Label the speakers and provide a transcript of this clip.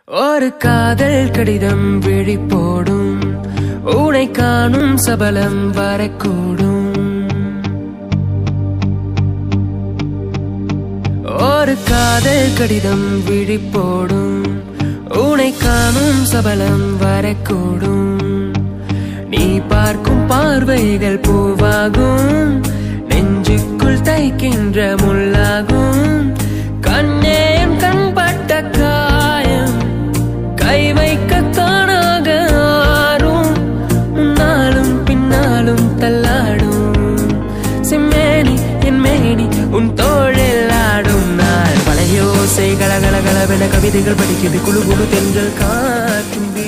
Speaker 1: ஒரு காதல் கடிதம் விழி போடும் உனை காணும் சபலம் வரக்கூடும் ஒரு காதல் கடிதம் விழி போடும் உனை காணும் சபலம் வரக்கூடும் நீ பார்க்கும் பார்வைகள் பூவாகும் நெஞ்சுக்குள் தைக்கின்ற முள்ளாகும் கண்ணே என் கண்பட்ட காயம் கை வைக்க தானாக ஆறும் முன்னாலும் பின்னாலும் தள்ளாடும் செம்மேனி என் மேனி உன் தோழில் ஆடும் நாள் பழையோசை கலகல கலவென கவிதைகள் படிக்குது குழு குழு தென்றல் காற்றும்